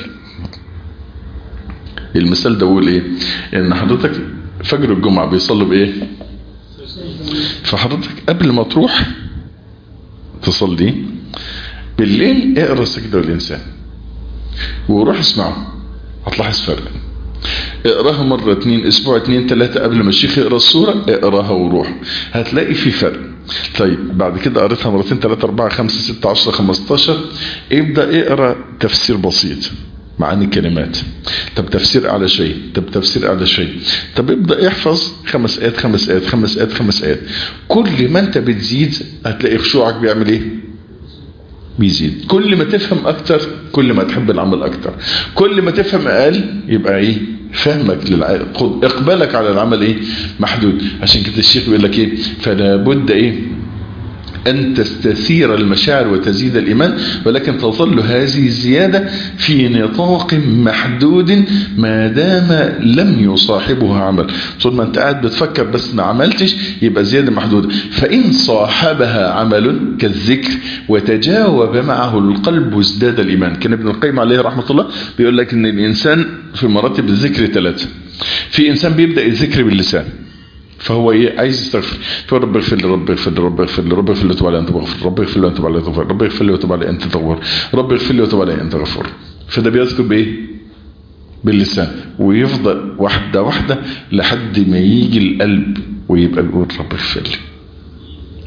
Speaker 2: المثال ده بقول ايه ان حضرتك فجر الجمعة بيصلوا بايه فحضرتك قبل ما تروح تصلي بالليل اقرا سجدة الانسان وروح اسمعه هتلاحظ فرق اقراها مرة اتنين اسبوع اتنين تلاتة قبل ما الشيخ يقرا السورة اقراها وروح هتلاقي في فرق طيب بعد كده قريتها مرتين تلاتة اربعة خمسة ستة عشرة خمستاشر ابدأ اقرا تفسير بسيط معاني كلمات طب تفسير اعلى شيء طب تفسير اعلى شيء طب ابدأ احفظ خمس ايات خمس ايات خمس ايات خمس ايات كل ما انت بتزيد هتلاقي خشوعك بيعمل ايه بيزيد كل ما تفهم اكتر كل ما تحب العمل اكتر كل ما تفهم اقل يبقى ايه فهمك للع... اقبالك على العمل ايه محدود عشان كده الشيخ بيقول لك ايه فلا بد ايه أن تستثير المشاعر وتزيد الإيمان ولكن تظل هذه الزيادة في نطاق محدود ما دام لم يصاحبها عمل طول ما أنت قاعد بتفكر بس ما عملتش يبقى زيادة محدودة فإن صاحبها عمل كالذكر وتجاوب معه القلب ازداد الإيمان كان ابن القيم عليه رحمة الله بيقول لك أن الإنسان في مراتب الذكر ثلاثة في إنسان بيبدأ الذكر باللسان فهو ايه عايز يستغفر فهو رب اغفر لي رب اغفر لي رب اغفر لي رب اغفر لي وتب علي انت غفور رب اغفر لي وتب علي غفور رب اغفر لي وتب علي انت غفور رب اغفر لي وتب علي انت غفور فده بيذكر بايه باللسان ويفضل واحده واحده لحد ما يجي القلب ويبقى بيقول رب اغفر لي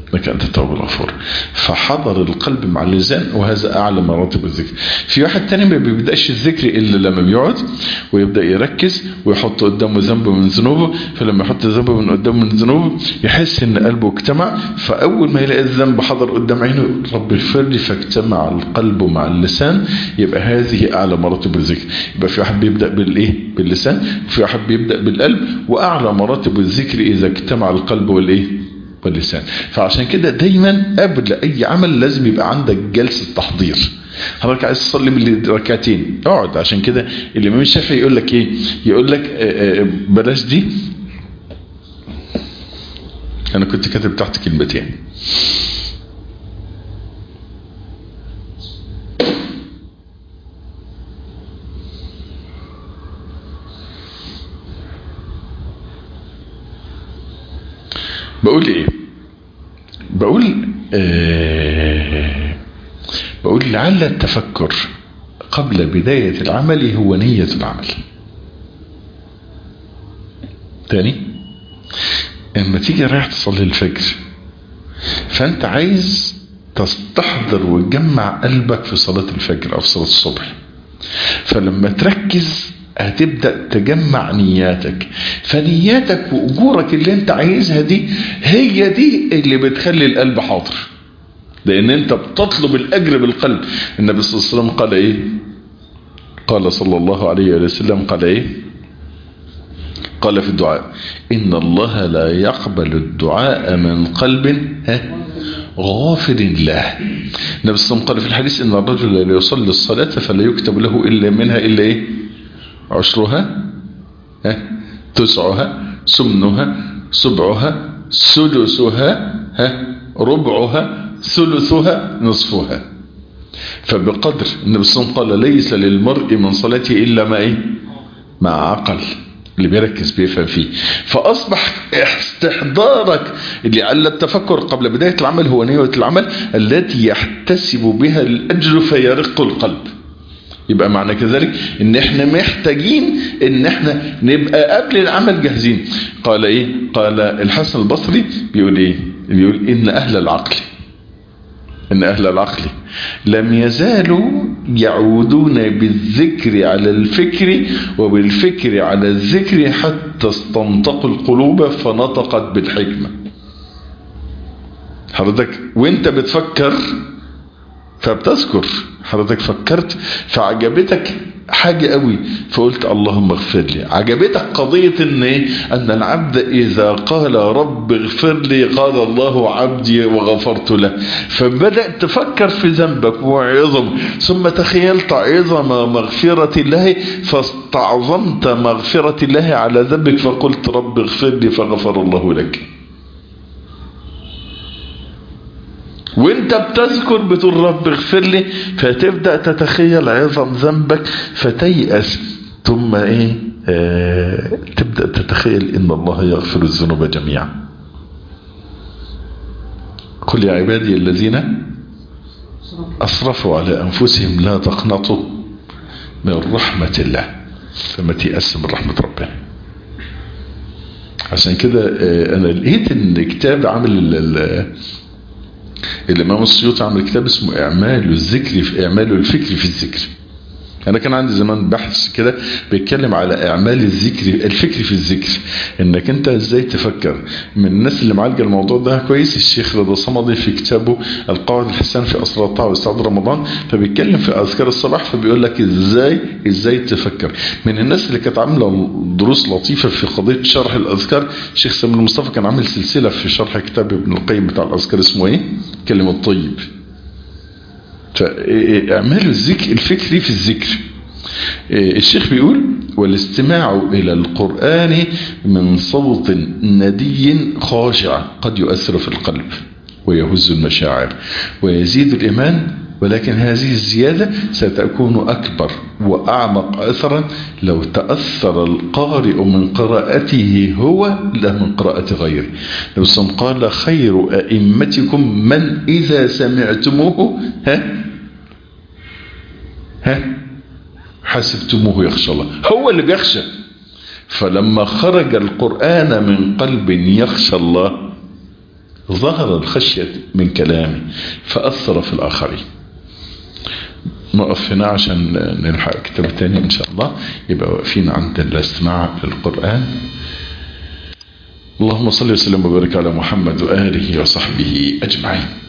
Speaker 2: انك انت التواب الغفور فحضر القلب مع اللسان وهذا اعلى مراتب الذكر في واحد تاني ما بيبداش الذكر الا لما بيقعد ويبدا يركز ويحط قدامه ذنب من ذنوبه فلما يحط ذنب من قدامه من ذنوبه يحس ان قلبه اجتمع فاول ما يلاقي الذنب حضر قدام عينه يقول رب اغفر لي فاجتمع القلب مع اللسان يبقى هذه اعلى مراتب الذكر يبقى في واحد بيبدا بالايه باللسان وفي واحد بيبدا بالقلب واعلى مراتب الذكر اذا اجتمع القلب والايه واللسان فعشان كده دايما قبل اي عمل لازم يبقى عندك جلسة تحضير حضرتك عايز تصلي من ركعتين اقعد عشان كده الامام الشافعي يقول لك ايه يقول لك آه، آه، بلاش دي انا كنت كاتب تحت كلمتين بقول ايه بقول آه بقول لعل التفكر قبل بداية العمل هو نية العمل تاني اما تيجي رايح تصلي الفجر فانت عايز تستحضر وتجمع قلبك في صلاة الفجر او في صلاة الصبح فلما تركز هتبدأ تجمع نياتك فنياتك وأجورك اللي انت عايزها دي هي دي اللي بتخلي القلب حاضر لأن انت بتطلب الأجر بالقلب النبي صلى الله عليه وسلم قال ايه قال صلى الله عليه وسلم قال ايه قال في الدعاء إن الله لا يقبل الدعاء من قلب ها غافر له النبي صلى الله عليه وسلم قال في الحديث إن الرجل لا يصلي الصلاة فلا يكتب له إلا منها إلا إيه عشرها ها تسعها سمنها سبعها سدسها ها ربعها ثلثها نصفها فبقدر النبي صلى الله عليه وسلم قال ليس للمرء من صلاته إلا ما إيه مع عقل اللي بيركز بيفهم فيه فأصبح استحضارك اللي على التفكر قبل بداية العمل هو نية العمل التي يحتسب بها الأجر فيرق القلب يبقى معنى كذلك ان احنا محتاجين ان احنا نبقى قبل العمل جاهزين قال ايه قال الحسن البصري بيقول ايه بيقول ان اهل العقل ان اهل العقل لم يزالوا يعودون بالذكر على الفكر وبالفكر على الذكر حتى استنطقوا القلوب فنطقت بالحكمة حضرتك وانت بتفكر فبتذكر حضرتك فكرت فعجبتك حاجة قوي فقلت اللهم اغفر لي عجبتك قضية ان ايه ان العبد اذا قال رب اغفر لي قال الله عبدي وغفرت له فبدأت تفكر في ذنبك وعظم ثم تخيلت عظم مغفرة الله فاستعظمت مغفرة الله على ذنبك فقلت رب اغفر لي فغفر الله لك وانت بتذكر بتقول رب اغفر لي فتبدأ تتخيل عظم ذنبك فتيأس ثم ايه آه تبدأ تتخيل ان الله يغفر الذنوب جميعا قل يا عبادي الذين أسرفوا على أنفسهم لا تقنطوا من رحمة الله فما تيأس من رحمة ربنا عشان كده آه أنا لقيت إن كتاب عامل الإمام السيوطي عمل كتاب اسمه إعمال الذكر في إعمال الفكر في الذكر أنا كان عندي زمان بحث كده بيتكلم على إعمال الذكر الفكر في الذكر إنك أنت إزاي تفكر من الناس اللي معالجة الموضوع ده كويس الشيخ رضا صمدي في كتابه القواعد الحسان في أسرار الطاعة واستعداد رمضان فبيتكلم في أذكار الصباح فبيقول لك إزاي إزاي تفكر من الناس اللي كانت عاملة دروس لطيفة في قضية شرح الأذكار الشيخ سامي المصطفى كان عامل سلسلة في شرح كتاب ابن القيم بتاع الأذكار اسمه إيه؟ كلمة الطيب فاعمال الذكر الفكري في الذكر الشيخ بيقول والاستماع إلى القرآن من صوت ندي خاشع قد يؤثر في القلب ويهز المشاعر ويزيد الإيمان ولكن هذه الزيادة ستكون أكبر وأعمق أثرا لو تأثر القارئ من قراءته هو لا من قراءة غيره لو قال خير أئمتكم من إذا سمعتموه ها ها حسبتموه يخشى الله هو اللي بيخشى فلما خرج القرآن من قلب يخشى الله ظهر الخشية من كلامه فأثر في الآخرين نقف هنا عشان نلحق كتاب تاني إن شاء الله يبقى واقفين عند الاستماع للقرآن اللهم صل وسلم وبارك على محمد وآله وصحبه أجمعين